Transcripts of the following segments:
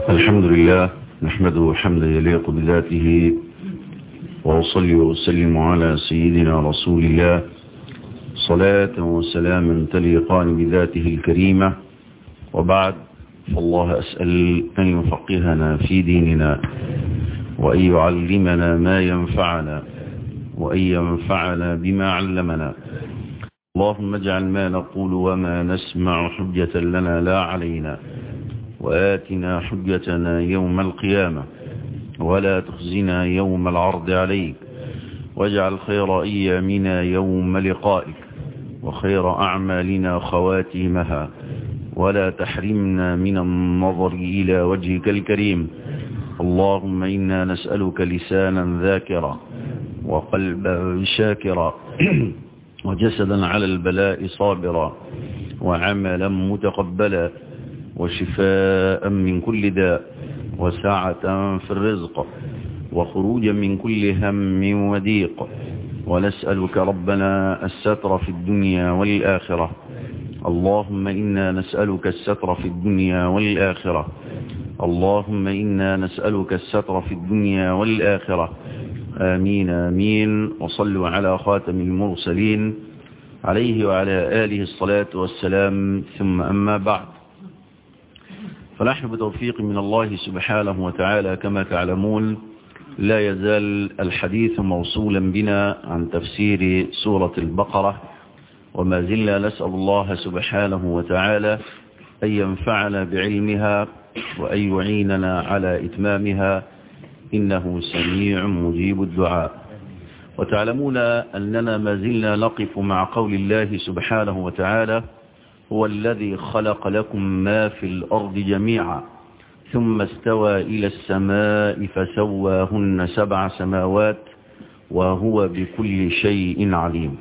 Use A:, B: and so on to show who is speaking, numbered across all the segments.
A: الحمد لله نحمده حمدا يليق بذاته وأصلي وأسلم على سيدنا رسول الله صلاة وسلاما تليقان بذاته الكريمة وبعد فالله أسأل أن يفقهنا في ديننا وأن يعلمنا ما ينفعنا وأن ينفعنا بما علمنا اللهم اجعل ما نقول وما نسمع حجة لنا لا علينا وآتنا حجتنا يوم القيامة ولا تخزنا يوم العرض عليك واجعل خير أيامنا يوم لقائك وخير أعمالنا خواتيمها ولا تحرمنا من النظر إلى وجهك الكريم اللهم إنا نسألك لسانا ذاكرا وقلبا شاكرا وجسدا على البلاء صابرا وعملا متقبلا وشفاء من كل داء وسعة في الرزق وخروجا من كل هم وضيق ونسألك ربنا الستر في الدنيا والآخرة اللهم إنا نسألك الستر في الدنيا والآخرة اللهم إنا نسألك الستر في الدنيا والآخرة آمين آمين وصلوا على خاتم المرسلين عليه وعلى آله الصلاة والسلام ثم أما بعد فنحن بتوفيق من الله سبحانه وتعالى كما تعلمون لا يزال الحديث موصولا بنا عن تفسير سورة البقرة وما زلنا نسأل الله سبحانه وتعالى أن ينفعنا بعلمها وأن يعيننا على إتمامها إنه سميع مجيب الدعاء وتعلمون أننا ما زلنا نقف مع قول الله سبحانه وتعالى هو الذي خلق لكم ما في الأرض جميعا ثم استوى إلى السماء فسواهن سبع سماوات وهو بكل شيء عليم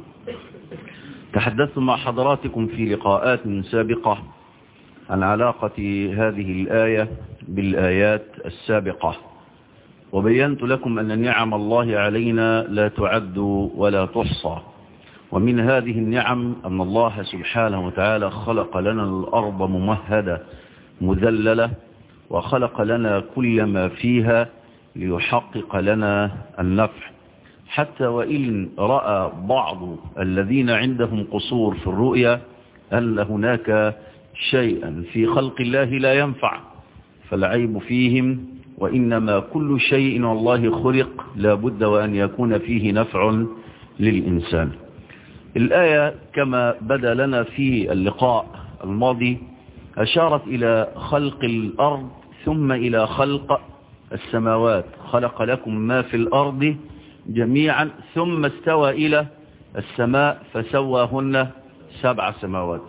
A: تحدثت مع حضراتكم في لقاءات سابقة عن علاقة هذه الآية بالآيات السابقة وبينت لكم أن نعم الله علينا لا تعد ولا تحصى ومن هذه النعم أن الله سبحانه وتعالى خلق لنا الأرض ممهدة مذللة وخلق لنا كل ما فيها ليحقق لنا النفع حتى وإن رأى بعض الذين عندهم قصور في الرؤيا أن هناك شيئا في خلق الله لا ينفع فالعيب فيهم وإنما كل شيء والله خلق لابد وأن يكون فيه نفع للإنسان الآية كما بدا لنا في اللقاء الماضي أشارت إلى خلق الأرض ثم إلى خلق السماوات خلق لكم ما في الأرض جميعا ثم استوى إلى السماء فسواهن سبع سماوات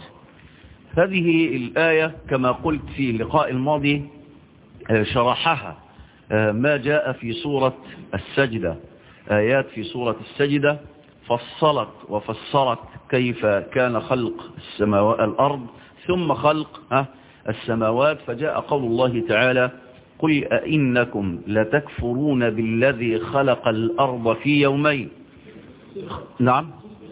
A: هذه الآية كما قلت في اللقاء الماضي شرحها ما جاء في سورة السجدة آيات في سورة السجدة فصلت وفسرت كيف كان خلق السماوات الأرض ثم خلق السماوات فجاء قول الله تعالى قل أئنكم لتكفرون بالذي خلق الأرض في يومين نعم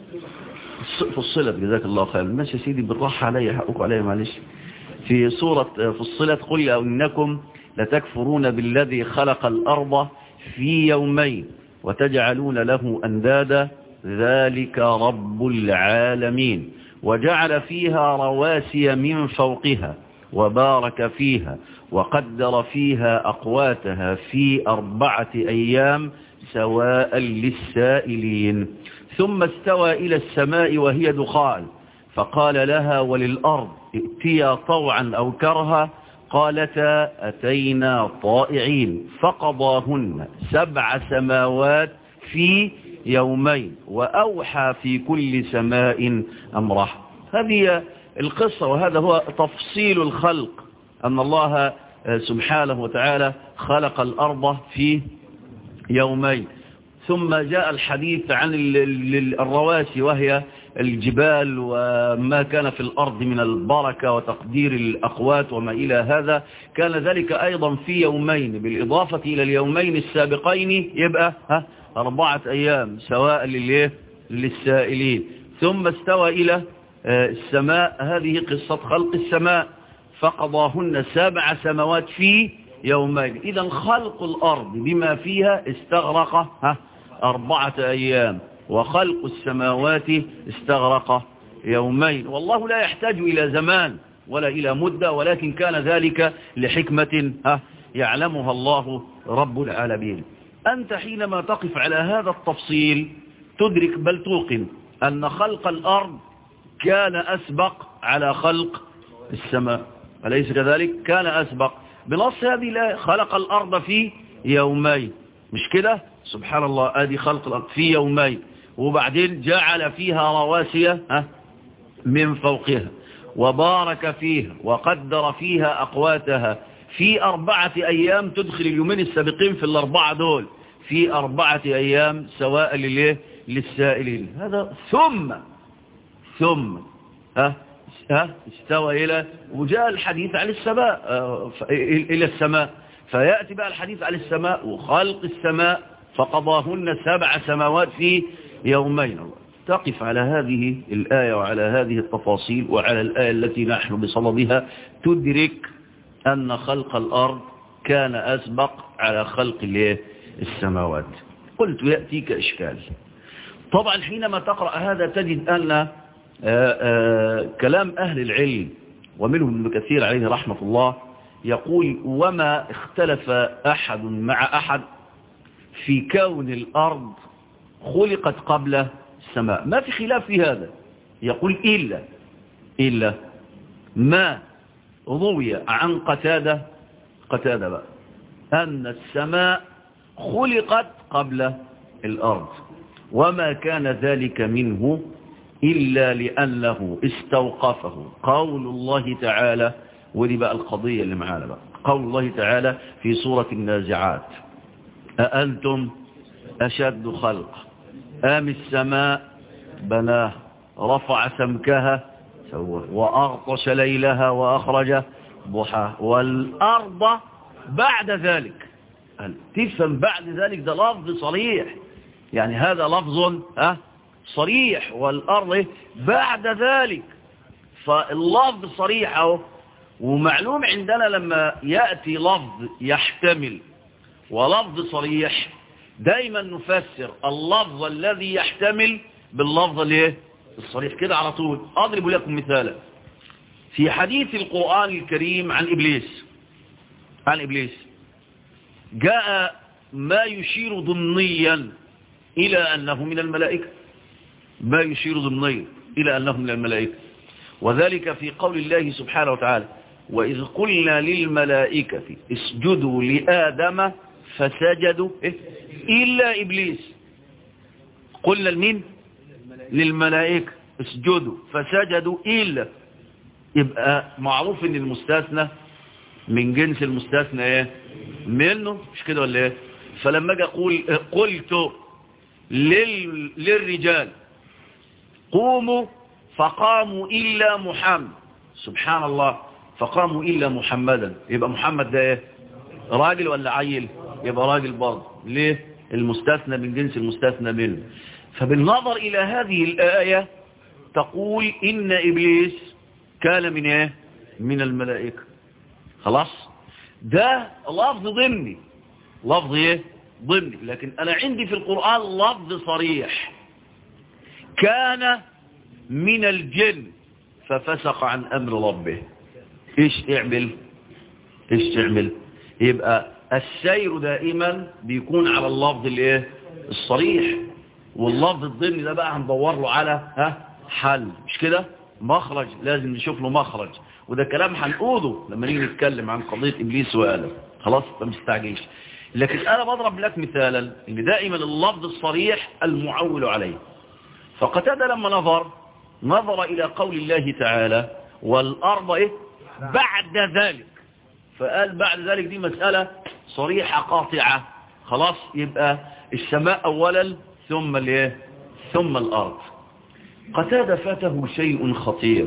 A: فصلت جزاك الله خير ماشي يا سيدي بالراحة علي حقوق علي معلش في سورة فصلت قل أئنكم لتكفرون بالذي خلق الأرض في يومين وتجعلون له أندادا ذلك رب العالمين وجعل فيها رواسي من فوقها وبارك فيها وقدر فيها أقواتها في أربعة أيام سواء للسائلين ثم استوى إلى السماء وهي دخان فقال لها وللأرض ائتيا طوعا أو كرها قالتا أتينا طائعين فقضاهن سبع سماوات في يومين وأوحى في كل سماء أمره هذه القصة وهذا هو تفصيل الخلق أن الله سبحانه وتعالى خلق الأرض في يومين ثم جاء الحديث عن الرواسي وهي الجبال وما كان في الأرض من البركة وتقدير الأقوات وما إلى هذا كان ذلك أيضا في يومين بالإضافة إلى اليومين السابقين يبقى ها أربعة أيام سواء للسائلين ثم استوى إلى السماء هذه قصة خلق السماء فقضاهن سبع سماوات في يومين إذا خلق الأرض بما فيها استغرق ها أربعة أيام وخلق السماوات استغرق يومين والله لا يحتاج إلى زمان ولا إلى مدة ولكن كان ذلك لحكمة ها يعلمها الله رب العالمين أنت حينما تقف على هذا التفصيل تدرك بل توقن أن خلق الأرض كان أسبق على خلق السماء أليس كذلك كان أسبق بنص هذه لا خلق الأرض في يومين مش كده سبحان الله ادي خلق الأرض في يومين وبعدين جعل فيها رواسي من فوقها وبارك فيها وقدر فيها أقواتها في أربعة أيام تدخل اليومين السابقين في الأربعة دول في أربعة أيام سواء لليه للسائلين هذا ثم ثم ها ها استوى إلى وجاء الحديث عن السماء إلى السماء فيأتي بقى الحديث عن السماء وخلق السماء فقضاهن سبع سماوات في يومين تقف على هذه الآية وعلى هذه التفاصيل وعلى الآية التي نحن بصددها تدرك أن خلق الأرض كان أسبق على خلق السماوات قلت يأتيك إشكال طبعا حينما تقرأ هذا تجد أن آآ آآ كلام أهل العلم ومنهم ابن كثير عليه رحمة الله يقول وما اختلف أحد مع أحد في كون الأرض خلقت قبل السماء ما في خلاف في هذا يقول إلا إلا ما روي عن قتادة قتادة بقى أن السماء خلقت قبل الأرض وما كان ذلك منه إلا لأنه استوقفه قول الله تعالى ودي بقى القضية اللي معانا بقى قول الله تعالى في سورة النازعات أأنتم أشد خلق آم السماء بناه رفع سمكها سوى وأغطش ليلها وأخرج ضحاه والأرض بعد ذلك تفهم بعد ذلك ده لفظ صريح يعني هذا لفظ أه صريح والأرض بعد ذلك فاللفظ صريح اهو ومعلوم عندنا لما يأتي لفظ يحتمل ولفظ صريح دايما نفسر اللفظ الذي يحتمل باللفظ الايه الصريح كده على طول اضرب لكم مثالا في حديث القرآن الكريم عن إبليس عن إبليس جاء ما يشير ضمنيا إلى أنه من الملائكة ما يشير ضمنيا إلى أنه من الملائكة وذلك في قول الله سبحانه وتعالى وإذ قلنا للملائكة اسجدوا لآدم فسجدوا إيه؟ إلا إبليس قلنا لمين للملائكة اسجدوا فسجدوا إلا يبقى معروف ان المستثنى من جنس المستثنى ايه منه مش كده ولا ايه فلما اجي اقول قلت لل... للرجال قوموا فقاموا إلا محمد سبحان الله فقاموا إلا محمدا يبقى محمد ده ايه راجل ولا عيل يبقى راجل برضه ليه المستثنى من جنس المستثنى منه فبالنظر إلى هذه الآية تقول إن إبليس كان من ايه من الملائكة خلاص ده لفظ ضمني لفظ ايه ضمني لكن انا عندي في القرآن لفظ صريح كان من الجن ففسق عن امر ربه ايش اعمل ايش تعمل يبقى السير دائما بيكون على اللفظ الايه الصريح واللفظ الضمني ده بقى هندور له على ها حل مش كده مخرج لازم نشوف له مخرج وده كلام هنقوله لما نيجي نتكلم عن قضية إبليس وآدم خلاص ما مستعجلش لكن أنا بضرب لك مثالا إن دائما اللفظ الصريح المعول عليه فقتادة لما نظر نظر إلى قول الله تعالى والأرض إيه بعد ذلك فقال بعد ذلك دي مسألة صريحة قاطعة خلاص يبقى السماء أولا ثم الايه ثم الأرض قتادة فاته شيء خطير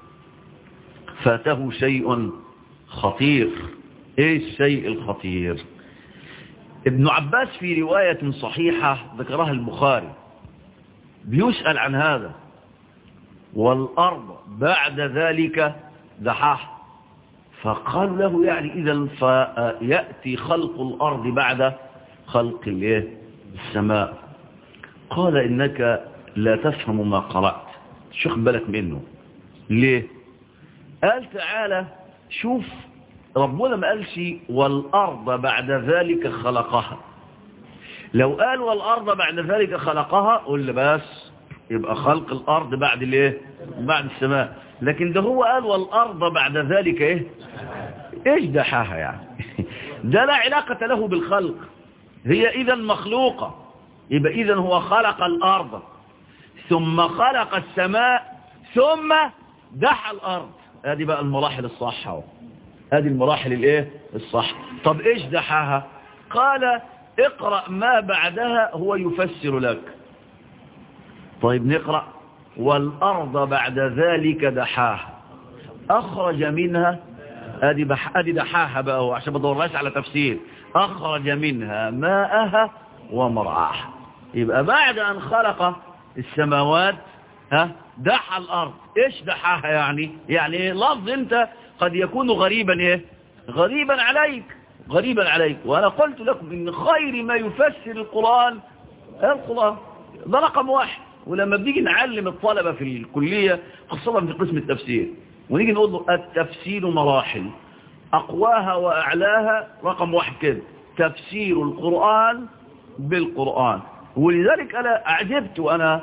A: فاته شيء خطير ايه الشيء الخطير ابن عباس في رواية صحيحة ذكرها البخاري بيسأل عن هذا والأرض بعد ذلك دحاح فقالوا له يعني إذا فيأتي خلق الأرض بعد خلق الايه السماء قال إنك لا تفهم ما قرأت شوف بالك منه ليه قال تعالى شوف ربنا ما قالش والأرض بعد ذلك خلقها لو قال والأرض بعد ذلك خلقها قل بس يبقى خلق الأرض بعد الايه بعد السماء لكن ده هو قال والأرض بعد ذلك ايه ايش دحاها يعني ده لا علاقة له بالخلق هي اذا مخلوقة يبقى اذا هو خلق الأرض ثم خلق السماء ثم دحى الأرض هذه بقى المراحل الصح اهو هذه المراحل الايه الصح طب ايش دحاها قال اقرأ ما بعدها هو يفسر لك طيب نقرأ والأرض بعد ذلك دحاها أخرج منها ادي بح... ادي دحاها بقى هو عشان ما ادورناش على تفسير أخرج منها ماءها ومرعاها يبقى بعد أن خلق السماوات ها دحى الأرض إيش دحاها يعني يعني إيه لفظ أنت قد يكون غريبا إيه غريبا عليك غريبا عليك وأنا قلت لكم إن خير ما يفسر القرآن القرآن ده رقم واحد ولما بنيجي نعلم الطلبة في الكلية خاصة في قسم التفسير ونيجي نقول له التفسير مراحل أقواها وأعلاها رقم واحد كده تفسير القرآن بالقرآن ولذلك أنا أعجبت وأنا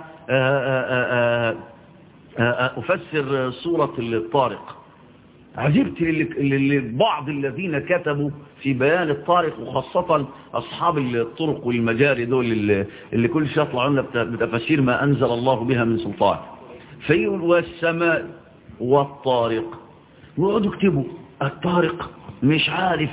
A: أفسر سورة الطارق عجبت لبعض الذين كتبوا في بيان الطارق وخاصة أصحاب الطرق والمجاري دول اللي, اللي كل شيء يطلعوا لنا بتفسير ما أنزل الله بها من سلطان فيقول والسماء والطارق ويقعدوا يكتبوا الطارق مش عارف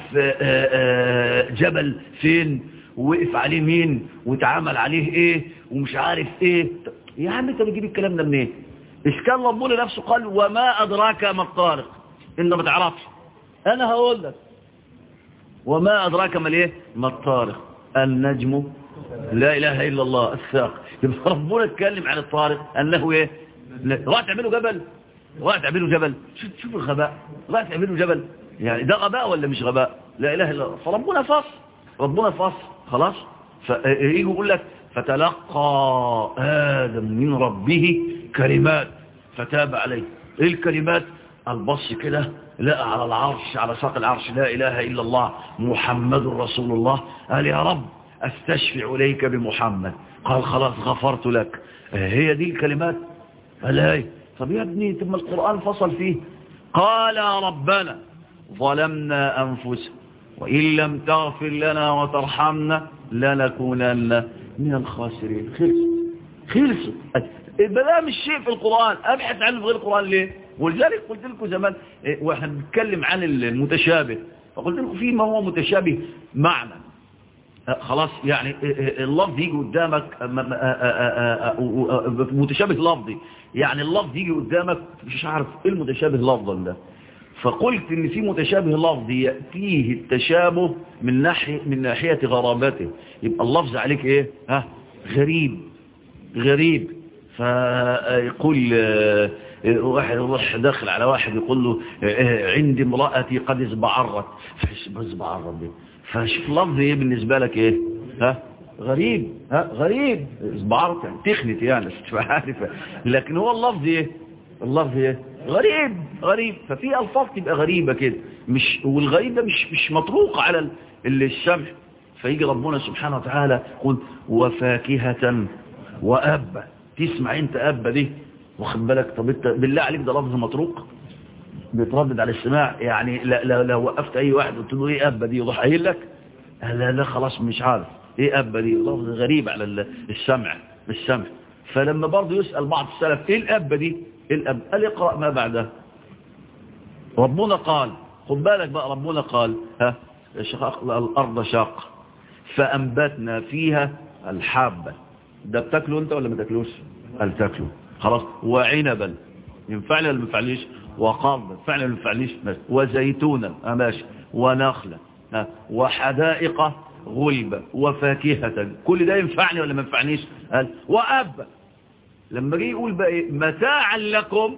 A: جبل فين ووقف عليه مين واتعامل عليه ايه ومش عارف ايه يا عم انت بتجيب الكلام ده منين ايش كان ربنا نفسه قال وما ادراك ما الطارق انت ما تعرفش انا هقول لك وما ادراك ما الايه ما الطارق النجم لا اله الا الله الساق يبقى ربنا اتكلم عن الطارق انه ايه راح تعمله جبل راح تعمله جبل شوف شوف الغباء راح تعمله جبل يعني ده غباء ولا مش غباء لا اله الا الله فربنا فص ربنا فص خلاص فيجي يقول لك فتلقى آدم من ربه كلمات فتاب عليه ايه الكلمات البص كده لقى على العرش على ساق العرش لا إله إلا الله محمد رسول الله قال يا رب أستشفع إليك بمحمد قال خلاص غفرت لك هي دي الكلمات قال هاي طب يا ابني ثم القرآن فصل فيه قال ربنا ظلمنا أنفسنا وإن لم تغفر لنا وترحمنا لنكونن من الخاسرين خلص خلص ده مش شيء في القرآن أبحث عنه في غير القرآن ليه ولذلك قلت لكم زمان واحنا بنتكلم عن المتشابه فقلت لكم في ما هو متشابه معنى خلاص يعني اللفظ يجي قدامك متشابه لفظي يعني اللفظ يجي قدامك مش عارف ايه المتشابه لفظا ده فقلت ان في متشابه لفظي يأتيه التشابه من ناحية من ناحية غرابته يبقى اللفظ عليك ايه ها غريب غريب فيقول واحد يروح داخل على واحد يقول له عندي امرأتي قد ازبعرت ازبعرت دي فشوف لفظ ايه بالنسبة لك ايه ها غريب ها غريب ازبعرت يعني تخنت يعني مش عارف لكن هو اللفظ ايه اللفظ ايه غريب غريب ففي الفاظ تبقى غريبة كده مش والغريب ده مش مش مطروق على السمع فيجي ربنا سبحانه وتعالى يقول وفاكهة وأبا تسمع انت أبا دي واخد بالك طب انت بالله عليك ده لفظ مطروق بيتردد على السماع يعني لا لا لو وقفت اي واحد قلت له ايه ابا دي يروح قايل لك لا لا خلاص مش عارف ايه ابا دي لفظ غريب على السمع السمع فلما برضه يسأل بعض السلف ايه الابا دي ايه الاب قال اقرأ ما بعده ربنا قال خد بالك بقى ربنا قال ها شقاق الارض شاق فانبتنا فيها الحابة ده بتاكله انت ولا ما تاكلوش قال تاكله خلاص وعنبا ينفع لي ولا ما ينفعليش وقربا فعلا ما ينفعليش وزيتونا ماشي ونخلا وحدائق غلبة وفاكهة كل ده ينفعني ولا ما ينفعنيش قال وأب لما جه يقول بقى إيه متاعا لكم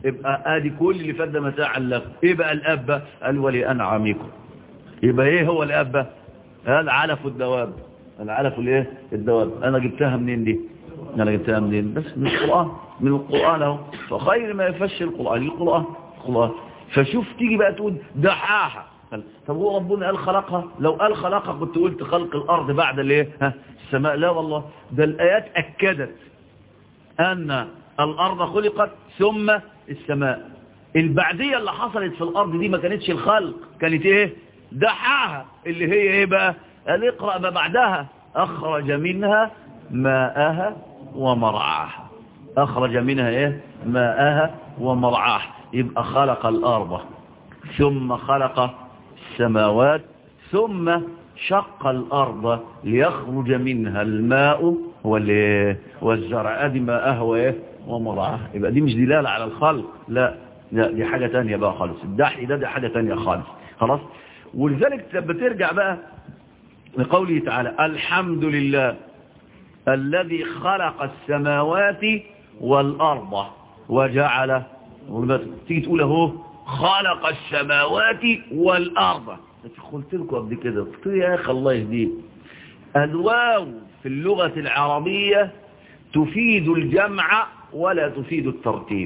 A: يبقى ادي كل اللي فات ده متاعا لكم ايه بقى الاب قال ولانعامكم يبقى ايه هو الاب قال علف الدواب العلف الايه الدواب انا جبتها منين دي انا جبتها منين بس من القران من القران اهو فخير ما يفشي القران القران القران فشوف تيجي بقى تقول دحاها طب هو ربنا قال خلقها لو قال خلقها كنت قلت خلق الارض بعد الايه ها السماء لا والله ده الايات اكدت ان الارض خلقت ثم السماء البعديه اللي حصلت في الارض دي ما كانتش الخلق كانت ايه دحاها اللي هي ايه بقى قال اقرا ما بعدها اخرج منها ماءها ومرعاها اخرج منها ايه ماءها ومرعاها يبقى خلق الارض ثم خلق السماوات ثم شق الأرض ليخرج منها الماء والزرع ادي ماءها وايه ومرعاها يبقى دي مش دلالة على الخلق لا لا دي حاجة تانية بقى خالص الدحي ده دي حاجة تانية خالص خلاص ولذلك بترجع بقى لقوله تعالى الحمد لله الذي خلق السماوات والأرض وجعل تيجي تقول اهو خلق السماوات والأرض قلت لكم قبل كده قلت يا أخي الله يهديك الواو في اللغة العربية تفيد الجمع ولا تفيد الترتيب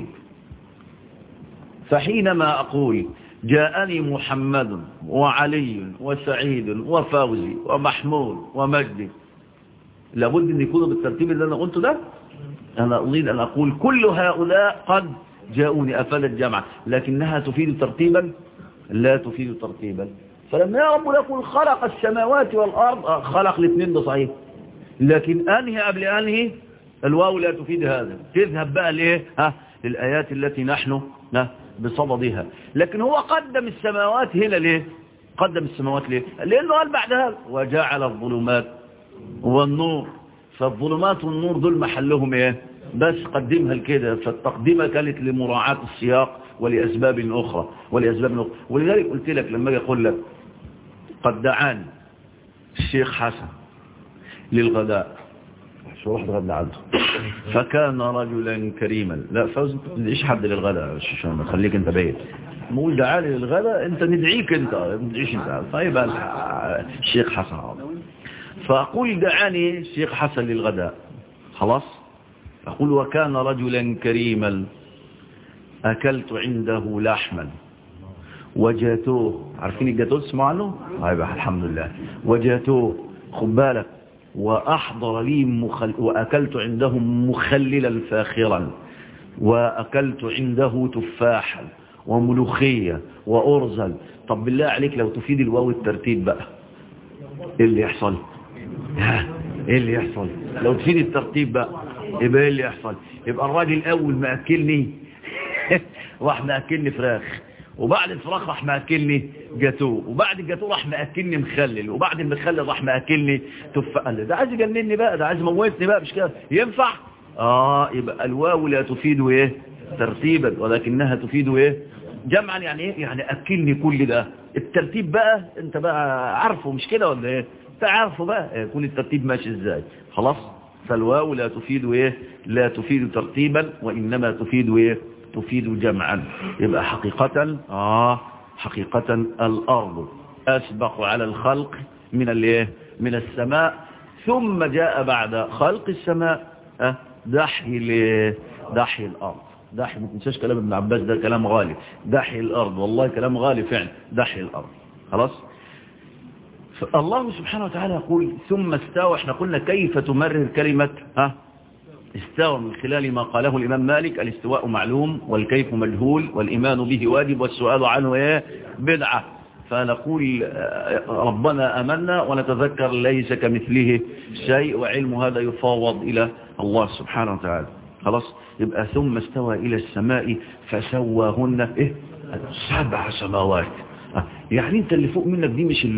A: فحينما أقول جاءني محمد وعلي وسعيد وفوزي ومحمود ومجدي لابد أن يكونوا بالترتيب اللي أنا قلته ده أنا أريد أن أقول كل هؤلاء قد جاءوني أفادت جمع لكنها تفيد ترتيبا لا تفيد ترتيبا فلما يا رب يقول خلق السماوات والأرض خلق الاثنين ده صحيح لكن أنهي قبل أنهي الواو لا تفيد هذا تذهب بقى ليه ها للآيات التي نحن بصددها لكن هو قدم السماوات هنا ليه قدم السماوات ليه لأنه قال بعدها وجعل الظلمات والنور فالظلمات والنور دول محلهم ايه بس قدمها لكده فالتقديمة كانت لمراعاة السياق ولأسباب أخرى ولأسباب أخرى ولذلك قلت لك لما أجي أقول لك قد دعاني الشيخ حسن للغداء شو واحد غدا عنده فكان رجلا كريما لا فوز انت تدعيش حد للغداء عشان خليك انت بيت مول دعالي للغداء انت ندعيك انت ما تدعيش انت طيب الشيخ حسن فأقول دعاني الشيخ حسن للغداء خلاص أقول وكان رجلا كريما أكلت عنده لحما وجاتوه عارفين الجاتوه تسمعوا عنه؟ طيب الحمد لله وجاتوه خد بالك وأحضر لي مخل وأكلت عندهم مخللا فاخرا وأكلت عنده تفاحا وملوخية وأرزل طب بالله عليك لو تفيد الواو الترتيب بقى ايه اللي يحصل ها ايه اللي يحصل لو تفيد الترتيب بقى يبقى ايه اللي يحصل يبقى الراجل اول ما اكلني راح ماكلني فراخ وبعد الفراخ راح ماكلني جاتوه وبعد الجاتوه راح ماكلني مخلل وبعد المخلل راح ماكلني تفاح ده عايز يجنني بقى ده عايز يموتني بقى مش كده ينفع اه يبقى الواو لا تفيد ايه ترتيبا ولكنها تفيد ايه جمعا يعني ايه يعني اكلني كل ده الترتيب بقى انت بقى عارفه مش كده ولا ايه انت عارفه بقى يكون الترتيب ماشي ازاي خلاص فالواو لا تفيد ايه لا تفيد ترتيبا وانما تفيد ايه تفيد جمعا يبقى حقيقة اه حقيقة الارض اسبق على الخلق من الايه من السماء ثم جاء بعد خلق السماء اه دحي دحي الارض دحي ما تنساش كلام ابن عباس ده كلام غالي دحي الارض والله كلام غالي فعلا دحي الارض خلاص الله سبحانه وتعالى يقول ثم استوى احنا قلنا كيف تمرر كلمة ها استوى من خلال ما قاله الإمام مالك الاستواء معلوم والكيف مجهول والإيمان به واجب والسؤال عنه ايه بدعة فنقول ربنا أمنا ونتذكر ليس كمثله شيء وعلم هذا يفاوض إلى الله سبحانه وتعالى خلاص يبقى ثم استوى إلى السماء فسواهن إيه سبع سماوات يعني انت اللي فوق منك دي مش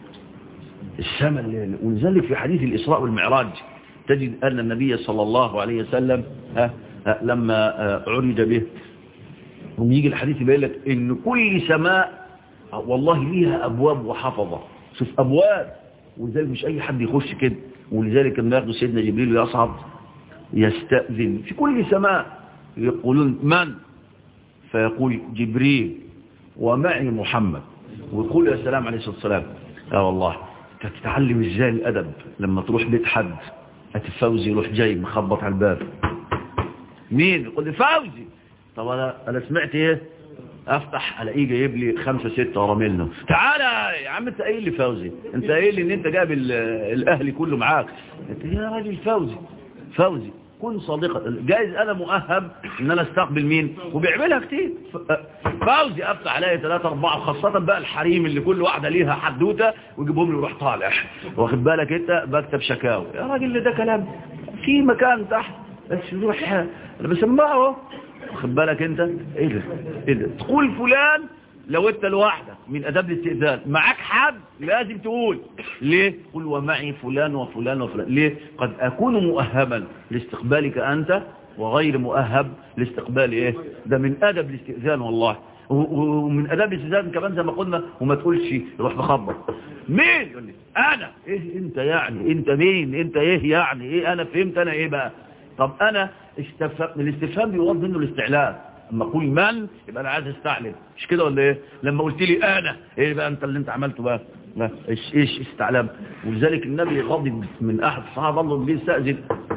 A: السماء ولذلك في حديث الإسراء والمعراج تجد أن النبي صلى الله عليه وسلم ها ها لما عرج به ويجي الحديث يبين لك ان كل سماء والله ليها أبواب وحفظة شوف أبواب ولذلك مش أي حد يخش كده ولذلك لما ياخدوا سيدنا جبريل ويصعد يستأذن في كل سماء يقولون من فيقول جبريل ومعي محمد ويقول يا سلام عليه الصلاة والسلام يا والله تتعلم ازاي الأدب لما تروح بيت حد فوزي يروح جاي مخبط على الباب مين يقول لي فوزي طب انا انا سمعت ايه افتح الاقيه جايب لي خمسة ستة ورا منه تعالى يا عم انت قايل لي فوزي انت قايل لي ان انت جايب الاهلي كله معاك انت يا راجل فوزي فوزي كن صادقا جايز انا مؤهب ان انا استقبل مين وبيعملها كتير فوزي افتح عليا ثلاثة اربعة خاصة بقى الحريم اللي كل واحدة ليها حدوتة ويجيبهم لي ويروح طالع واخد بالك انت بكتب شكاوي يا راجل ده كلام في مكان تحت بس يروح انا بسمعه واخد بالك انت ايه ده ايه ده تقول فلان لو انت لوحدك من اداب الاستئذان معاك حد لازم تقول ليه قل ومعي فلان وفلان وفلان ليه قد اكون مؤهبا لاستقبالك انت وغير مؤهب لاستقبال ايه ده من ادب الاستئذان والله ومن اداب الاستئذان كمان زي ما قلنا وما تقولش روح بخبط مين يقول لي انا ايه انت يعني انت مين انت ايه يعني ايه انا فهمت انا ايه بقى طب انا استفهم الاستفهام بيوض منه الاستعلام اما اقول من يبقى انا عايز استعلم مش كده ولا ايه لما قلت لي انا ايه بقى انت اللي انت عملته بقى لا ايش ايش استعلام ولذلك النبي غضب من احد الصحابه الله بيستاذن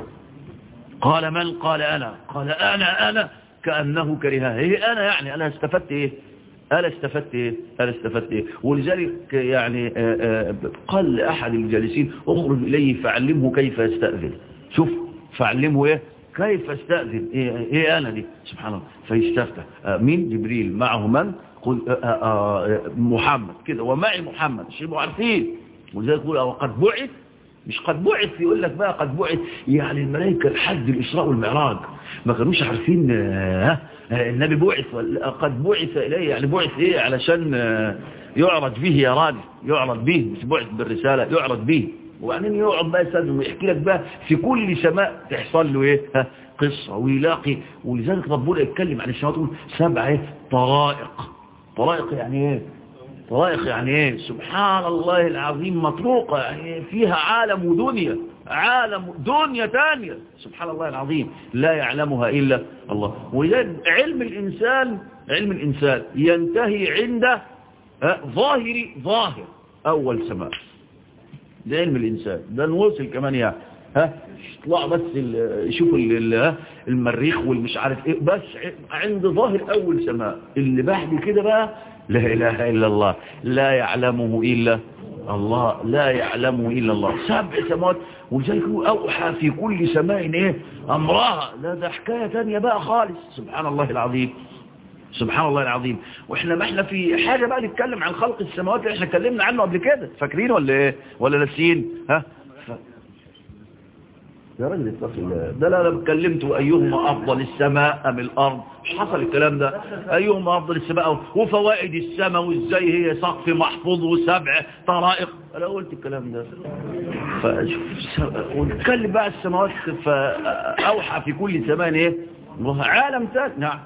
A: قال من قال انا قال انا انا كانه كرهها ايه انا يعني انا استفدت ايه انا استفدت ايه انا استفدت ايه ولذلك يعني آآ آآ قال لاحد الجالسين اخرج اليه فعلمه كيف يستاذن شوف فعلمه ايه كيف استأذن إيه, إيه أنا دي سبحان الله فيستفتح آه مين جبريل معه من قل آه آه محمد كده ومعي محمد شيء عارفين ولذلك يقول وقد بعث مش قد بعث يقول لك بقى قد بعث يعني الملائكة لحد الإسراء والمعراج ما كانوش عارفين آه النبي بعث قد بعث إليه يعني بعث إيه علشان يعرض به يا راجل يعرض به مش بعث بالرسالة يعرض به وبعدين يقعد بقى يستاذن ويحكي لك بقى في كل سماء تحصل له ايه ها قصة ويلاقي ولذلك ربنا يتكلم عن السماء تقول سبع ايه طرائق طرائق يعني ايه طرائق يعني ايه سبحان الله العظيم مطروقة يعني فيها عالم ودنيا عالم دنيا تانية سبحان الله العظيم لا يعلمها إلا الله ولذلك علم الإنسان علم الإنسان ينتهي عند ظاهر ظاهر أول سماء ده علم الإنسان ده نوصل كمان يعني ها اطلع بس شوف المريخ والمش عارف ايه بس عند ظاهر أول سماء اللي بعد كده بقى لا إله إلا الله لا يعلمه إلا الله لا يعلمه إلا الله سبع سماوات ولذلك أوحى في كل سماء إيه أمرها لا ده حكاية تانية بقى خالص سبحان الله العظيم سبحان الله العظيم واحنا ما احنا في حاجة بقى نتكلم عن خلق السماوات اللي احنا اتكلمنا عنه قبل كده فاكرين ولا ايه ولا ناسيين ها ف... يا راجل اتق الله ده لا انا اتكلمت ايهما افضل السماء ام الارض مش حصل الكلام ده ايهما افضل السماء وفوائد السماء وازاي هي سقف محفوظ وسبع طرائق انا قلت الكلام ده فشوف ونتكلم بقى السماوات فاوحى في كل سماء ايه عالم ثاني نعم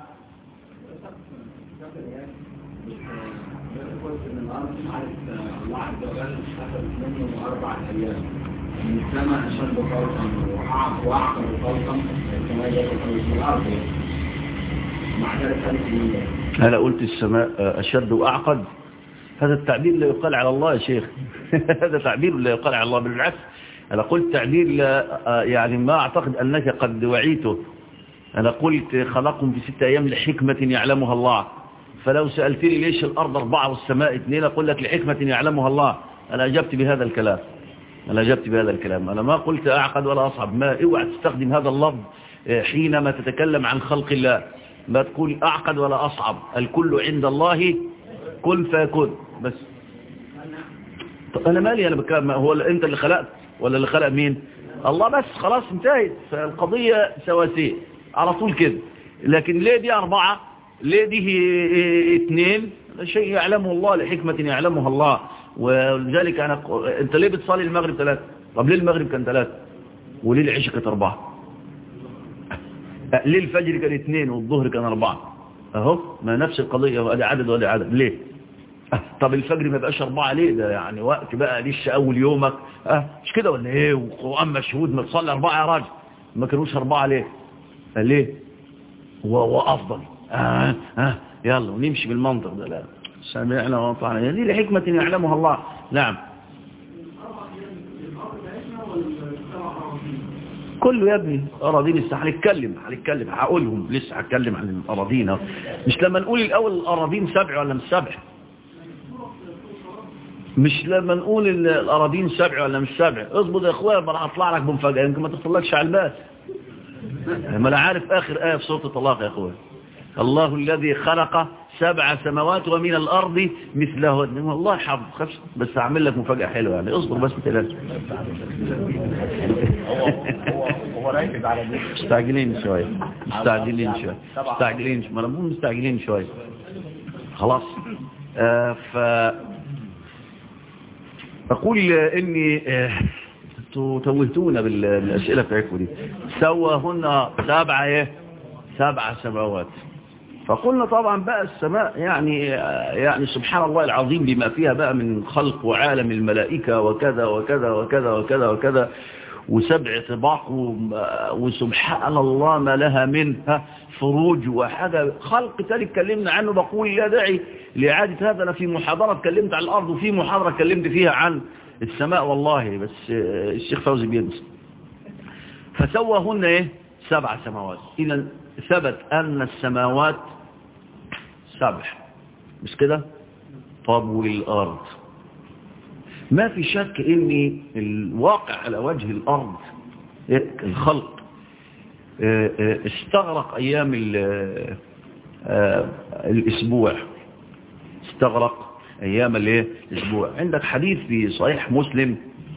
B: أربعة أيام من السماء أشد خلقا وأعقل خلقا كما يجب في الأرض مع ذلك خلق
A: أنا قلت السماء أشد وأعقد هذا التعبير لا يقال على الله يا شيخ هذا تعبير لا يقال على الله بالعكس أنا قلت تعبير لا يعني ما أعتقد أنك قد وعيته أنا قلت خلقهم في ستة أيام لحكمة يعلمها الله فلو سألتني ليش الأرض أربعة والسماء اثنين أقول لك لحكمة يعلمها الله أنا أجبت بهذا الكلام أنا أجبت بهذا الكلام أنا ما قلت أعقد ولا أصعب ما اوعى تستخدم هذا اللفظ حينما تتكلم عن خلق الله ما تقول أعقد ولا أصعب الكل عند الله كن فيكون بس طب أنا مالي أنا بكلام هو أنت اللي خلقت ولا اللي خلق مين الله بس خلاص انتهت فالقضية سواسية على طول كده لكن ليه دي أربعة ليه دي اثنين شيء يعلمه الله لحكمة يعلمها الله ولذلك أنا أنت ليه بتصلي المغرب ثلاثة طب ليه المغرب كان ثلاثة وليه العشاء كانت أربعة ليه الفجر كان اثنين والظهر كان أربعة أهو ما نفس القضية وادي عدد وادي عدد ليه طب الفجر ما بقاش أربعة ليه ده يعني وقت بقى لسه أول يومك أه مش كده ولا إيه وقرآن مشهود ما تصلي أربعة يا راجل ما كانوش أربعة ليه ليه وأفضل آه آه يلا ونمشي بالمنطق ده لا سمعنا وطعنا هذه لحكمة يعلمها الله نعم كله يا ابني أراضين لسه هنتكلم هنتكلم هقولهم لسه هتكلم عن الأراضين مش لما نقول الأول الأراضين سبع ولا مش سبع مش لما نقول الأراضين سبع ولا مش سبع اضبط يا اخويا بقى هطلع لك بمفاجأة يمكن ما تطلقش على الباس ما انا عارف آخر آية في سورة الطلاق يا اخويا الله الذي خلق سبع سماوات ومن الأرض مثلهن والله حافظ خفش بس هعمل لك مفاجأة حلوة يعني اصبر بس تلاش
B: هو راكز على دي
A: مستعجلين شوية مستعجلين شوية مستعجلين شوية ما انا بقول مستعجلين شوية خلاص آه ف أقول إني آه توهتونا بالأسئلة بتاعتكم دي سواهن سبعة إيه سبع سماوات فقلنا طبعا بقى السماء يعني يعني سبحان الله العظيم بما فيها بقى من خلق وعالم الملائكة وكذا وكذا وكذا وكذا وكذا وسبع طباق وسبحان الله ما لها منها فروج وحاجة خلق تاني اتكلمنا عنه بقول لا داعي لإعادة هذا أنا في محاضرة اتكلمت عن الأرض وفي محاضرة اتكلمت فيها عن السماء والله بس الشيخ فوزي بينسى فسواهن ايه سبع سماوات إذا ثبت أن السماوات سبع مش كده طب والأرض ما في شك ان الواقع على وجه الأرض الخلق استغرق أيام الأسبوع استغرق أيام الأسبوع عندك حديث في صحيح مسلم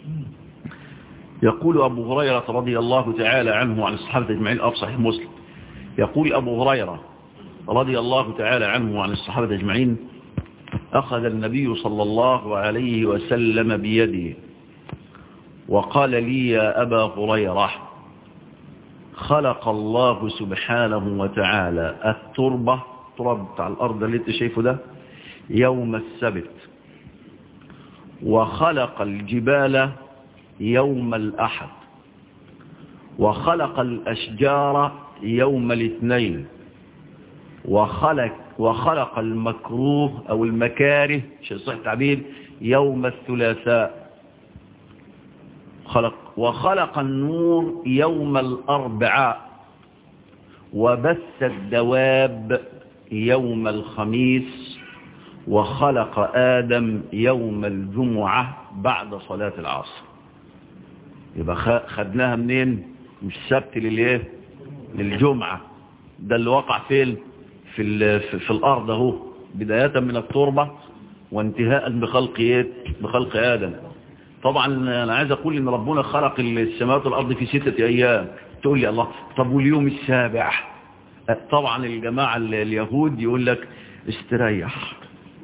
A: يقول أبو هريرة رضي الله تعالى عنه عن الصحابة اجمعين أب صحيح مسلم يقول أبو هريرة رضي الله تعالى عنه وعن الصحابة اجمعين أخذ النبي صلى الله عليه وسلم بيدي وقال لي يا أبا هريرة خلق الله سبحانه وتعالى التربة تراب بتاع الأرض اللي انت شايفه ده يوم السبت وخلق الجبال يوم الأحد وخلق الأشجار يوم الاثنين وخلق وخلق المكروه أو المكاره شيء صح التعبير يوم الثلاثاء خلق وخلق النور يوم الأربعاء وبث الدواب يوم الخميس وخلق آدم يوم الجمعة بعد صلاة العصر يبقى خدناها منين مش السبت للايه للجمعة ده اللي وقع فين في, في, في الأرض اهو بداية من التربة وانتهاء بخلق ايه بخلق آدم طبعا انا عايز اقول ان ربنا خلق السماوات والارض في ستة ايام تقول لي الله طب واليوم السابع طبعا الجماعة اليهود يقول لك استريح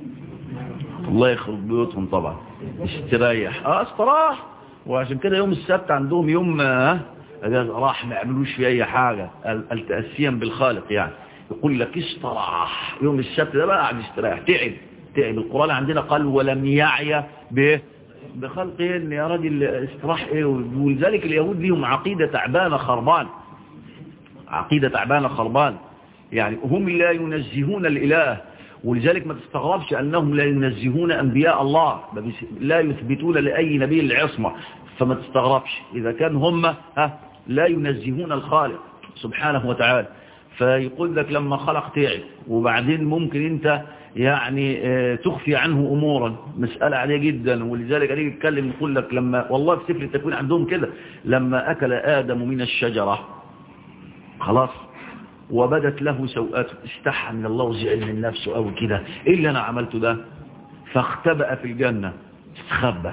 A: الله يخرب بيوتهم طبعا استريح اه استراح وعشان كده يوم السبت عندهم يوم آه راح ما يعملوش فيه اي حاجة التأسيا بالخالق يعني يقول لك استراح يوم السبت ده بقى قاعد يستريح تعب تعب القرآن عندنا قال ولم يعي به بخلقه ان يا راجل استراح ايه ولذلك اليهود ليهم عقيدة تعبانة خربان عقيدة تعبانة خربان يعني هم لا ينزهون الإله ولذلك ما تستغربش أنهم لا ينزهون أنبياء الله لا يثبتون لأي نبي العصمة فما تستغربش إذا كان هم ها لا ينزهون الخالق سبحانه وتعالى فيقول لك لما خلق تعب وبعدين ممكن انت يعني تخفي عنه امورا مسألة عادية جدا ولذلك عليك يتكلم يقول لك لما والله في سفر التكوين عندهم كده لما اكل ادم من الشجرة خلاص وبدت له سوءاته استحى من الله وزعل من نفسه او كده ايه اللي انا عملته ده فاختبأ في الجنة استخبى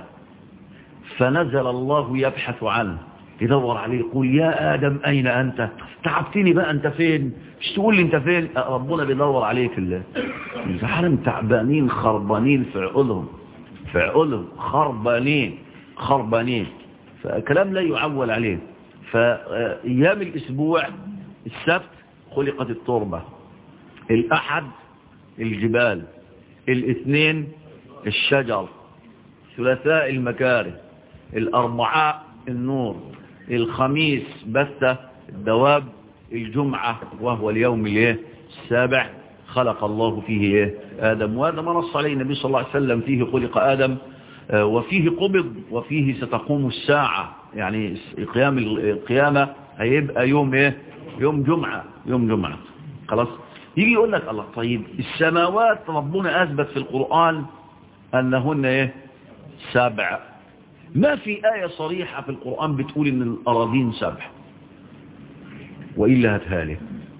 A: فنزل الله يبحث عنه يدور عليه يقول يا آدم أين أنت تعبتني بقى أنت فين مش تقول لي أنت فين ربنا بيدور عليه في الله العالم تعبانين خربانين في عقولهم في عقولهم خربانين خربانين فكلام لا يعول عليه فأيام الأسبوع السبت خلقت التربة الأحد الجبال الاثنين الشجر ثلاثاء المكاره الأربعاء النور الخميس بث الدواب الجمعة وهو اليوم الايه السابع خلق الله فيه إيه آدم وهذا ما نص عليه النبي صلى الله عليه وسلم فيه خلق آدم وفيه قبض وفيه ستقوم الساعة يعني قيام القيامة هيبقى يوم ايه يوم جمعة يوم جمعة خلاص يجي يقول لك الله طيب السماوات ربنا أثبت في القرآن أنهن ايه سبع ما في آية صريحة في القرآن بتقول ان الأراضين سبع وإلا هتهاله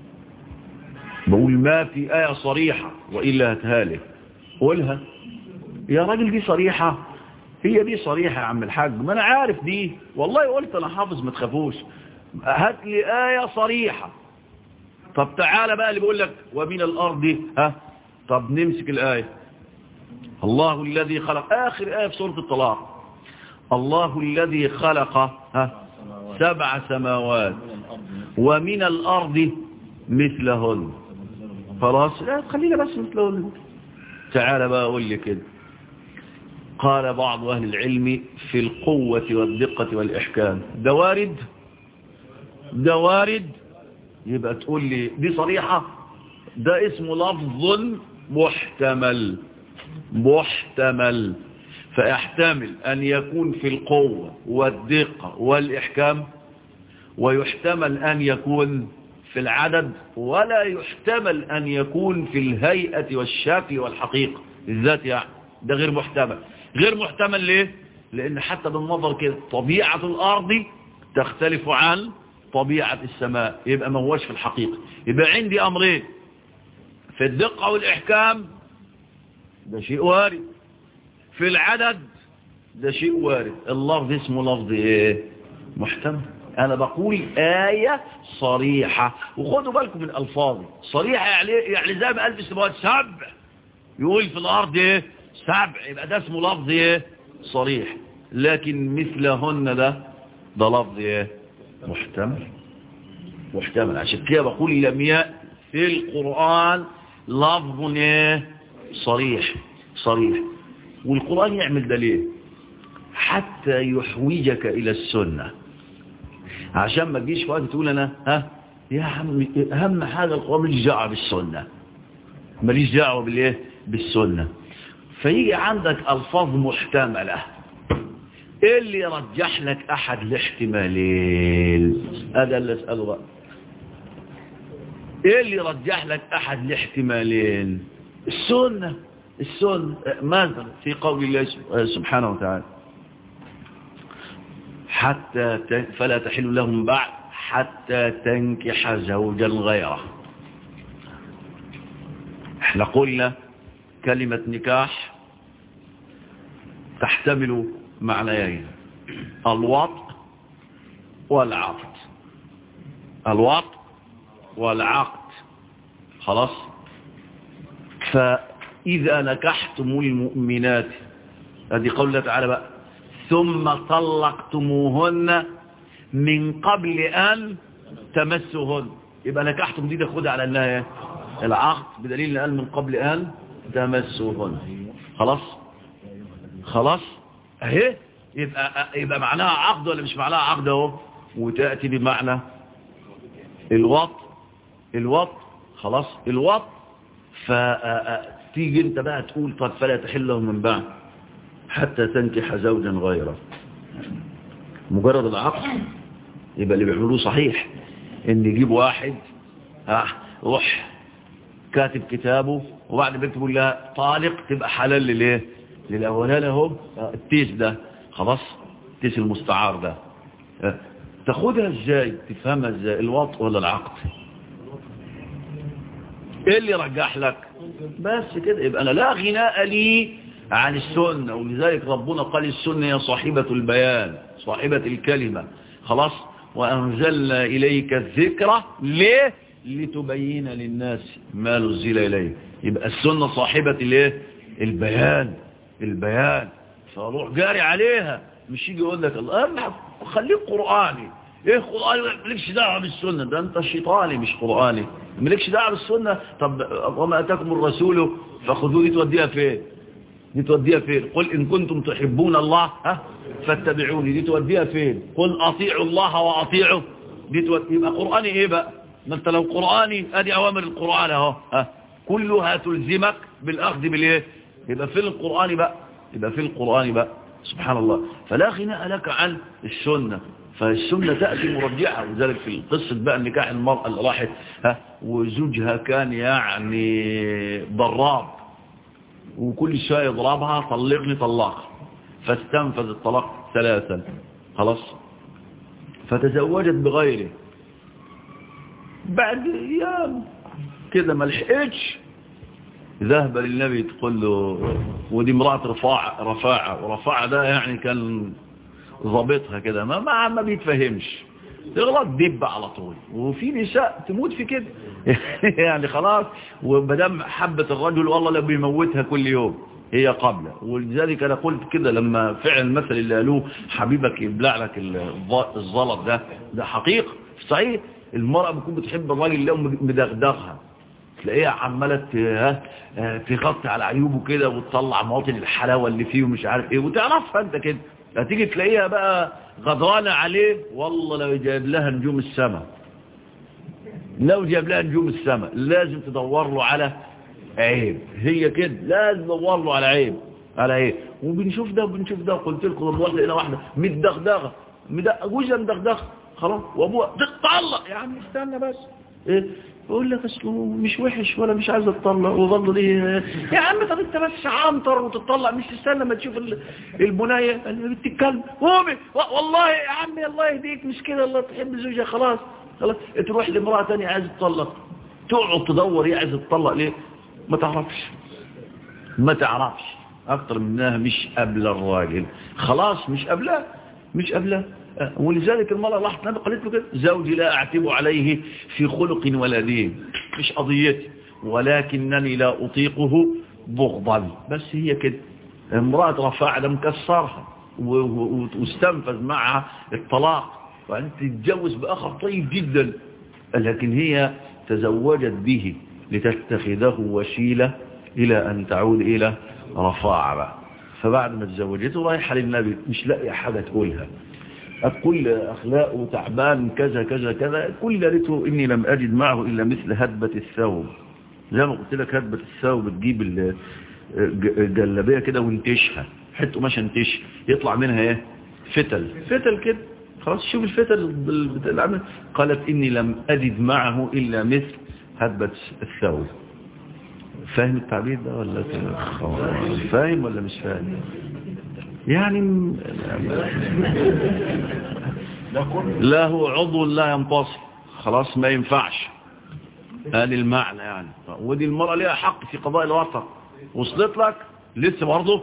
A: بقول ما في آية صريحة وإلا هتهاله قولها يا راجل دي صريحة هي دي صريحة يا عم الحاج ما أنا عارف دي والله قلت أنا حافظ ما تخافوش هات لي آية صريحة طب تعالى بقى اللي بيقول لك ومن الأرض ها طب نمسك الآية الله الذي خلق آخر آية في سورة الطلاق الله الذي خلق ها سبع سماوات ومن الأرض مثلهن خلاص لا خلينا بس مثلهن تعالى بقى أقول لي كده قال بعض أهل العلم في القوة والدقة والإحكام ده وارد ده وارد يبقى تقول لي دي صريحة ده اسمه لفظ محتمل محتمل فيحتمل أن يكون في القوة والدقة والإحكام ويحتمل أن يكون في العدد ولا يحتمل أن يكون في الهيئة والشكل والحقيقة الذات يعني ده غير محتمل غير محتمل ليه لأن حتى بالنظر كده طبيعة الأرض تختلف عن طبيعة السماء يبقى ما هوش في الحقيقة يبقى عندي أمرين في الدقة والإحكام ده شيء وارد في العدد ده شيء وارد اللفظ اسمه لفظ ايه محتمل انا بقول آية صريحة وخدوا بالكم من الفاظي صريحة يعني يعني زي ما قال في السماوات سبع يقول في الارض ايه سبع يبقى ده اسمه لفظ ايه صريح لكن مثلهن ده ده لفظ ايه محتمل محتمل عشان كده بقول لم يأتي في القرآن لفظ ايه صريح صريح والقرآن يعمل ده ليه حتى يحوجك إلى السنة عشان ما تجيش في وقت تقول أنا ها يا عم أهم حاجة القرآن ماليش دعوة بالسنة ماليش دعوة بالإيه بالسنة فيجي عندك ألفاظ محتملة إيه اللي يرجح لك أحد الاحتمالين هذا اللي أسأله بقى إيه اللي يرجح لك أحد الاحتمالين السنة السنة ماذا في قول الله سبحانه وتعالى حتى فلا تحل لهم بعد حتى تنكح زوجا غيره احنا قلنا كلمة نكاح تحتمل معنيين الوطء والعقد الوطء والعقد خلاص فإذا نكحتم المؤمنات هذه قول الله تعالى بقى ثم طلقتموهن من قبل أن تمسوهن يبقى نكحتم دي تاخدها على انها العقد بدليل قال من قبل أن تمسوهن خلاص خلاص اهي يبقى يبقى معناها عقد ولا مش معناها عقد اهو وتاتي بمعنى الوط الوط خلاص الوط فتيجي انت بقى تقول طب فلا تحله من بعد حتى تنكح زوجا غيره مجرد العقد يبقى اللي بيعملوه صحيح ان يجيب واحد اه روح كاتب كتابه وبعد ما يكتبوا لها طالق تبقى حلال لليه للاولان اهو التيس ده خلاص التيس المستعار ده اه تاخدها ازاي تفهمها ازاي الوطء ولا العقد ايه اللي رجح لك بس كده يبقى انا لا غناء لي عن السنة ولذلك ربنا قال السنة هي صاحبة البيان صاحبة الكلمة خلاص وأنزلنا إليك الذكرى ليه لتبين للناس ما نزل إليه يبقى السنة صاحبة الايه البيان البيان فروح جاري عليها مش يجي يقول لك الله خليك قرآني ايه قرآني مالكش دعوه بالسنة ده انت شيطاني مش قرآني مالكش دعوه بالسنة طب وما أتاكم الرسول فخذوه دي توديها فين دي توديها فين قل إن كنتم تحبون الله ها فاتبعوني دي توديها فين قل أطيعوا الله وأطيعوا دي توديها يبقى قرآني إيه بقى ما انت لو قرآني ادي اوامر القرآن اهو ها كلها تلزمك بالاخذ بالايه يبقى في القرآن بقى يبقى في القرآن بقى سبحان الله فلا غناء لك عن السنة فالسنة تأتي مرجعة وذلك في قصة بقى نكاح المرأة اللي راحت ها وزوجها كان يعني ضراب وكل شوية يضربها طلقني طلاق فاستنفذ الطلاق ثلاثا خلاص فتزوجت بغيره بعد ايام كده ما لحقتش ذهب للنبي تقول له ودي امرأة رفاعة رفاعة ورفاعة ده يعني كان ظابطها كده ما ما, ما بيتفهمش تغلط دب على طول وفي نساء تموت في كده يعني خلاص ومدام حبت الرجل والله لو بيموتها كل يوم هي قبله ولذلك انا قلت كده لما فعل المثل اللي قالوه حبيبك يبلع لك الزلط ده ده حقيقة صحيح المرأة بتكون بتحب الراجل اللي مدغدغها تلاقيها عمالة تغطي على عيوبه كده وتطلع مواطن الحلاوة اللي فيه ومش عارف ايه وتعرفها انت كده هتيجي تلاقيها بقى غضرانة عليه والله لو جايب لها نجوم السماء لو جايب لها نجوم السماء لازم تدور له على عيب هي كده لازم تدور له على عيب على عيب وبنشوف ده وبنشوف ده قلت لكم الوقت هنا واحدة متدغدغة جوزها مدغدغة خلاص وابوها تتطلق يا عم استنى بس ايه يقول لك اصله مش وحش ولا مش عايز اتطلق وظل ليه يا عم طب انت بس عنطر وتطلق مش تستنى ما تشوف البنايه بتتكلم قومي والله يا عمي الله يهديك مش كده الله تحب زوجها خلاص خلاص تروح لامراه ثانيه عايزه تطلق تقعد تدور هي عايزه تطلق ليه ما تعرفش ما تعرفش اكتر منها مش قبل الراجل خلاص مش قبلها مش قبلها ولذلك المرأة راحت نبي قالت له كده زوجي لا أعتب عليه في خلق ولا دين مش قضيتي ولكنني لا أطيقه بغضا بس هي كده امرأة رفاعة ده مكسرها واستنفذ معها الطلاق وأن تتجوز بآخر طيب جدا لكن هي تزوجت به لتتخذه وسيلة إلى أن تعود إلى رفاعة فبعد ما تزوجته رايحة للنبي مش لاقي حاجة تقولها كل أخلاقه تعبان كذا كذا كذا كل قالته إني لم أجد معه إلا مثل هدبة الثوب زي ما قلت لك هدبة الثوب بتجيب الجلابية كده وانتشها حته ماشي انتش يطلع منها ايه فتل فتل كده خلاص شوف الفتل العمل قالت إني لم أجد معه إلا مثل هدبة الثوب فاهم التعبير ده ولا فاهم ولا مش فاهم يعني لا هو عضو لا ينتصر خلاص ما ينفعش هذه المعنى يعني ودي المرأة لها حق في قضاء الوطن وصلت لك لسه برضه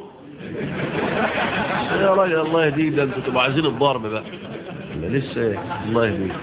A: يا راجل الله يهديك ده انتوا تبقوا عايزين الضرب بقى لسه ايه الله يهديك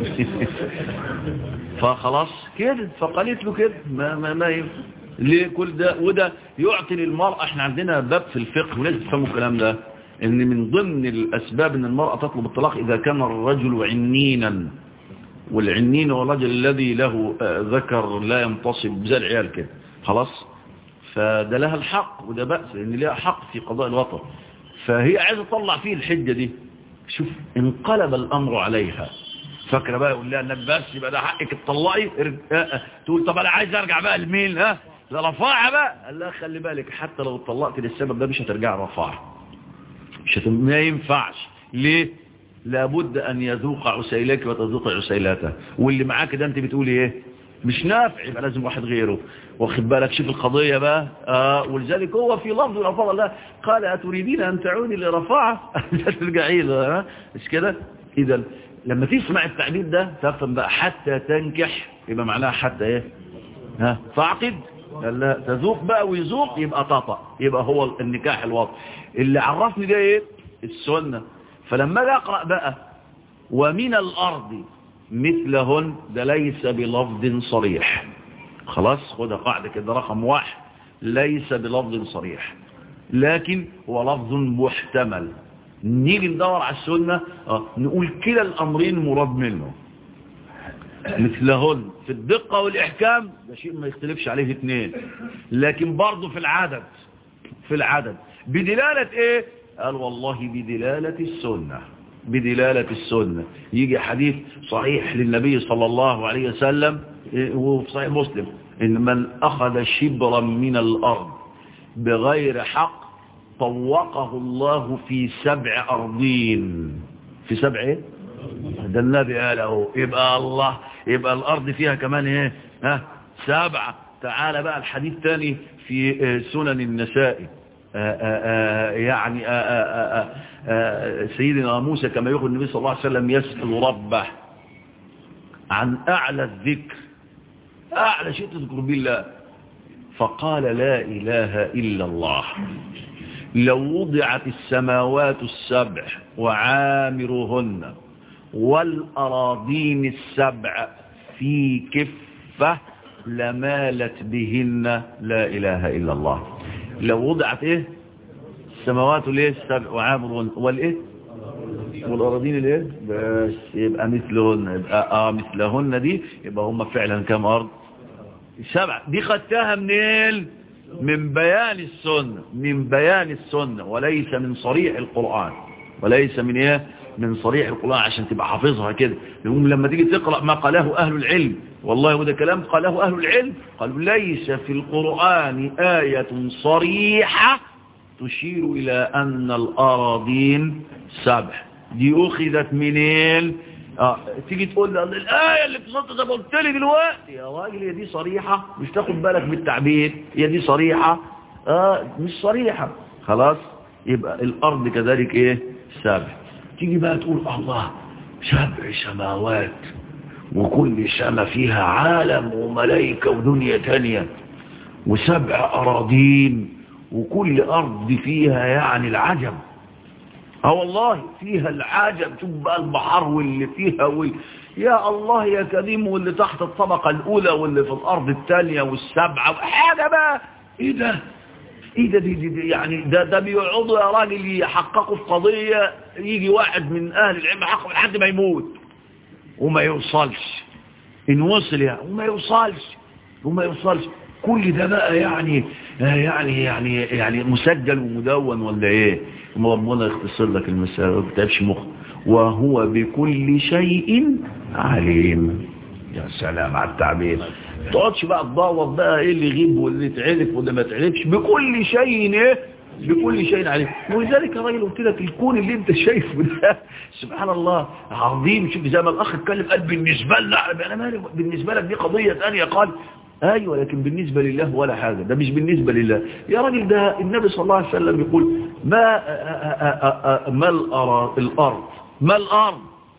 A: فخلاص كده فقالت له كده ما ما ما ينفع ليه كل ده وده يعطي للمرأة احنا عندنا باب في الفقه ولازم تفهموا الكلام ده ان من ضمن الاسباب ان المرأة تطلب الطلاق اذا كان الرجل عنينا والعنين هو الرجل الذي له ذكر لا ينتصب زي العيال كده خلاص فده لها الحق وده بأس لان لها حق في قضاء الوطن فهي عايزة تطلع فيه الحجة دي شوف انقلب الامر عليها فاكره بقى يقول لها انك بس يبقى ده حقك تطلقي تقول طب انا عايز ارجع بقى لمين ها لرفاعة بقى قال لها خلي بالك حتى لو اتطلقت للسبب ده مش هترجع رفاعة مش هت... ما ينفعش ليه لابد ان يذوق عسيلك وتذوق عسيلاته واللي معاك ده انت بتقولي ايه مش نافع يبقى لازم واحد غيره واخد بالك شوف القضية بقى آه ولذلك هو في لفظ رفاعة الله قال أتريدين أن تعودي لرفاعة ترجعي له مش كده إذا لما تسمع التعبير ده تفهم بقى حتى تنكح يبقى معناها حتى ايه ها تعقد لا تذوق بقى ويذوق يبقى تطأ يبقى هو النكاح الواضح اللي عرفني ده ايه السنة فلما اجي اقرأ بقى ومن الارض مثلهن ده ليس بلفظ صريح خلاص خدها قاعدة كده رقم واحد ليس بلفظ صريح لكن هو لفظ محتمل نيجي ندور على السنة اه نقول كلا الأمرين مراد منه مثلهن في الدقة والإحكام ده شيء ما يختلفش عليه اثنين لكن برضه في العدد في العدد بدلالة ايه قال والله بدلالة السنة بدلالة السنة يجي حديث صحيح للنبي صلى الله عليه وسلم وفي صحيح مسلم إن من أخذ شبرا من الأرض بغير حق طوقه الله في سبع أرضين في سبع ايه ده النبي قاله يبقى الله يبقى الأرض فيها كمان ايه ها سبعة تعال بقى الحديث تاني في سنن النسائي آآ آآ يعني آآ سيدنا موسى كما يقول النبي صلى الله عليه وسلم يسأل ربه عن أعلى الذكر أعلى شيء تذكر بالله فقال لا إله إلا الله لو وضعت السماوات السبع وعامرهن والأراضين السبع في كفة لمالت بهن لا إله إلا الله لو وضعت إيه السماوات الايه السبع وعامرهن والإيه والأراضين الايه بس يبقى مثلهن يبقى آه مثلهن دي يبقى هم فعلا كم أرض سبع دي خدتها منين من بيان السنة من بيان السنة وليس من صريح القرآن وليس من ايه من صريح القرآن عشان تبقى حافظها كده لما تيجي تقرأ ما قاله أهل العلم والله وده كلام قاله أهل العلم قالوا ليس في القرآن آية صريحة تشير إلى أن الأراضين سبع دي أخذت منين آه. تيجي تقول لي الآية اللي في صوت ده قلت لي دلوقتي يا راجل هي دي صريحة مش تاخد بالك بالتعبير هي دي صريحة آه مش صريحة خلاص يبقى الأرض كذلك إيه سبع تيجي بقى تقول الله سبع سماوات وكل سما فيها عالم وملائكة ودنيا تانية وسبع أراضين وكل أرض فيها يعني العجب اه والله فيها العجب شوف بقى البحر واللي فيها وال... يا الله يا كريم واللي تحت الطبقة الأولى واللي في الأرض الثانية والسبعة حاجة بقى إيه ده إيه ده دي, دي, دي يعني ده, ده بيقعدوا يا راجل يحققوا في قضية يجي واحد من أهل العلم يحقق لحد ما يموت وما يوصلش إن وصل يعني وما يوصلش وما يوصلش كل ده بقى يعني يعني يعني يعني مسجل ومدون ولا ايه ربنا يختصر لك المسألة ما بتعبش مخ وهو بكل شيء عليم يا سلام على التعبير تقعدش بقى تدور بقى ايه اللي يغيب واللي يتعرف واللي ما يتعرفش بكل شيء ايه بكل شيء عليم ولذلك يا راجل قلت لك الكون اللي انت شايفه ده سبحان الله عظيم شوف زي ما الاخ اتكلم قال بالنسبه لنا انا مالي بالنسبه لك دي قضيه ثانيه قال ايوه لكن بالنسبة لله ولا حاجة ده مش بالنسبة لله يا راجل ده النبي صلى الله عليه وسلم يقول ما ما الارض ما الارض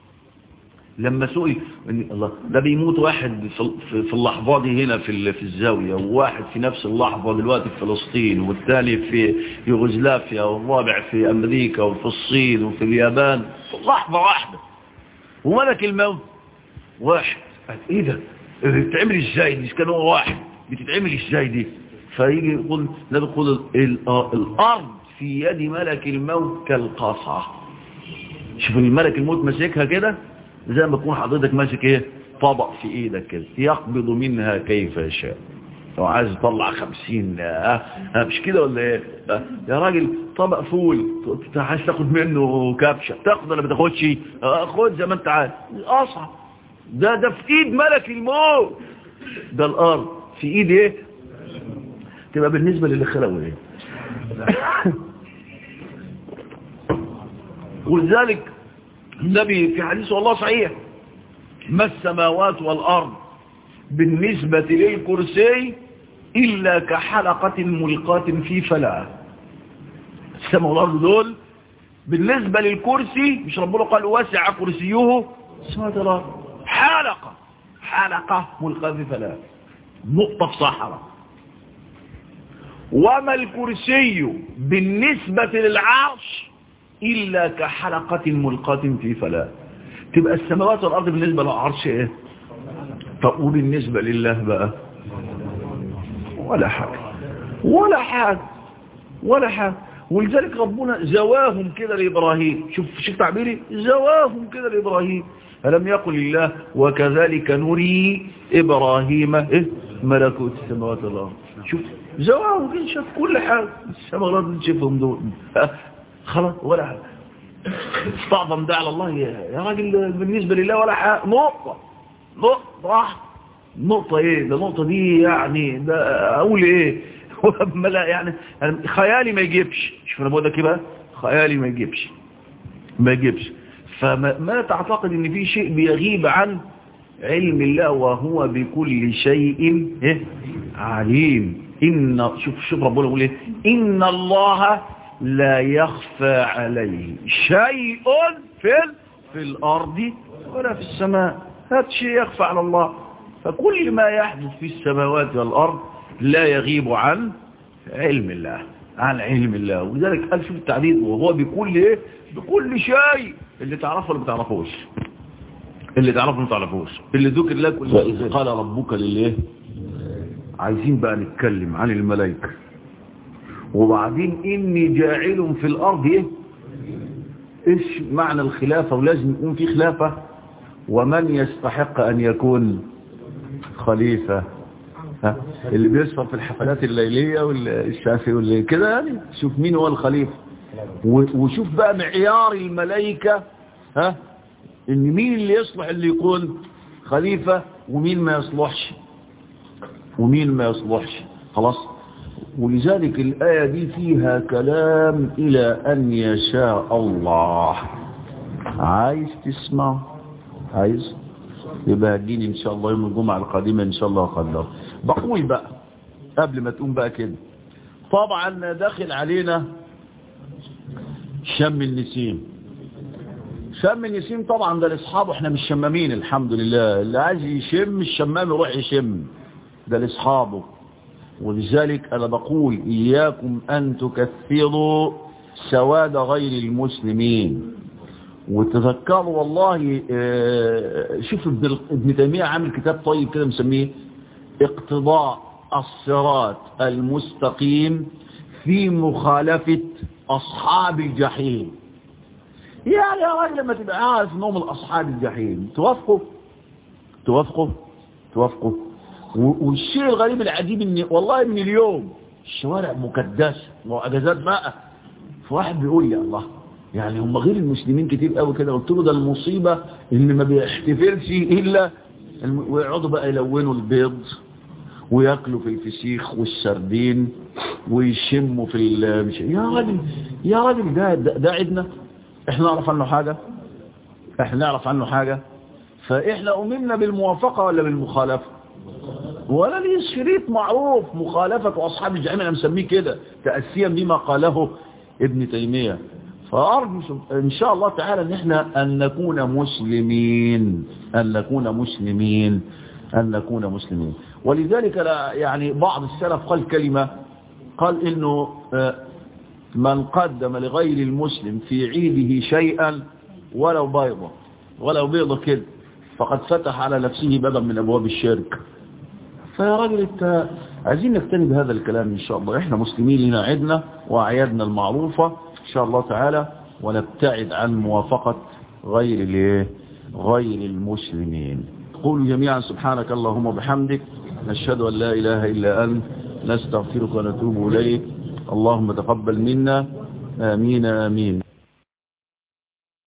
A: لما سئل الله ده بيموت واحد في اللحظة دي هنا في في الزاوية وواحد في نفس اللحظة دلوقتي في فلسطين والثاني في يوغوسلافيا والرابع في امريكا وفي الصين وفي اليابان في لحظة واحدة وملك الموت واحد ايه ده بتتعمل ازاي دي كان هو واحد بتتعمل ازاي دي فيجي يقول النبي يقول الارض في يد ملك الموت كالقصعة شوف الملك الموت ماسكها كده زي ما تكون حضرتك ماسك ايه طبق في ايدك كده يقبض منها كيف يشاء لو عايز يطلع خمسين اه مش كده ولا ايه اه يا راجل طبق فول عايز تاخد منه كبشة تاخد ولا ما تاخدش اه خد زي ما انت عايز اصعب ده ده في ايد ملك الموت ده الارض في ايد ايه تبقى بالنسبة للي خلقه ايه ولذلك النبي في حديث والله صحيح ما السماوات والارض بالنسبة للكرسي الا كحلقة ملقاة في فلاة السماء والارض دول بالنسبة للكرسي مش ربنا قال واسع كرسيه السماوات والارض حلقة حلقة ملقاة في فلاة نقطة في صحراء وما الكرسي بالنسبة للعرش إلا كحلقة ملقاة في فلاة تبقى السماوات والأرض بالنسبة للعرش إيه طب وبالنسبة لله بقى ولا حاجة ولا حاجة ولا حاجة ولذلك ربنا زواهم كده لإبراهيم شوف شوف تعبيري زواهم كده لإبراهيم ألم يقل الله وكذلك نري إبراهيم إيه ملكوت السماوات والأرض شوف زواهم كده شاف كل حاجة السماوات والأرض تشوفهم دول خلاص ولا حاجة استعظم ده على الله يا يا راجل بالنسبة لله ولا حاجة نقطة نقطة واحدة نقطة ايه ده نقطة دي يعني ده اقول ايه ما لا يعني أنا خيالي ما يجيبش شوف انا بقول لك ايه بقى خيالي ما يجيبش ما يجيبش فما ما تعتقد ان في شيء بيغيب عن علم الله وهو بكل شيء إيه؟ عليم إن شوف شوف ربنا يقول ايه إن الله لا يخفى عليه شيء في ال- في الأرض ولا في السماء هذا شيء يخفى على الله فكل ما يحدث في السماوات والأرض لا يغيب عن علم الله عن علم الله ولذلك قال شوف التعديد وهو بكل ايه بكل شيء اللي تعرفه ولا ما تعرفوش اللي تعرفه ما تعرفوش اللي ذكر لك وإذ قال ربك للايه عايزين بقى نتكلم عن الملائكة وبعدين إني جاعل في الأرض إيه إيش معنى الخلافة ولازم يكون في خلافة ومن يستحق أن يكون خليفة ها؟ اللي بيسهر في الحفلات الليلية والشافي واللي كده يعني شوف مين هو الخليفة و- وشوف بقى معيار الملائكة ها ان مين اللي يصلح اللي يكون خليفة ومين ما يصلحش ومين ما يصلحش خلاص ولذلك الآية دي فيها كلام إلى أن يشاء الله عايز تسمع عايز يبقى هتجيني إن شاء الله يوم الجمعة القادمة إن شاء الله قدر بقول بقى قبل ما تقوم بقى كده طبعا داخل علينا شم النسيم شم النسيم طبعا ده لاصحابه احنا مش شمامين الحمد لله اللي عايز يشم الشمام يروح يشم ده لاصحابه ولذلك انا بقول اياكم ان تكثروا سواد غير المسلمين وتذكروا والله اه، شوف ابن ابن تيميه عامل كتاب طيب كده مسميه اقتضاء الصراط المستقيم في مخالفة أصحاب الجحيم يعني يا راجل لما تبقى عارف انهم الاصحاب الجحيم توافقوا توافقوا توافقوا و- والشيء الغريب العجيب ان والله من اليوم الشوارع مكدسه واجازات بقى فواحد بيقول لي الله يعني هم غير المسلمين كتير قوي كده قلت له ده المصيبه ان ما بيحتفلش الا الم- ويقعدوا بقى يلونوا البيض وياكلوا في الفسيخ والسردين ويشموا في ال- مش يا راجل يا راجل ده ده, ده عيدنا احنا نعرف عنه حاجة احنا نعرف عنه حاجة فاحنا امرنا بالموافقة ولا بالمخالفة ولا ليه شريط معروف مخالفة اصحاب الجحيم انا مسميه كده تأسيا بما قاله ابن تيمية فأرجو سب- ان شاء الله تعالى ان احنا ان نكون مسلمين ان نكون مسلمين ان نكون مسلمين ولذلك لا- يعني بعض السلف قال كلمة قال انه آه، من قدم لغير المسلم في عيده شيئا ولو بيضة ولو بيضة كده فقد فتح على نفسه بابا من أبواب الشرك فيا راجل انت عايزين نجتنب هذا الكلام إن شاء الله إحنا مسلمين لنا عيدنا وأعيادنا المعروفة إن شاء الله تعالى ونبتعد عن موافقة غير الايه غير المسلمين قولوا جميعا سبحانك اللهم وبحمدك نشهد أن لا إله إلا أنت نستغفرك ونتوب إليك اللهم تقبل منا آمين آمين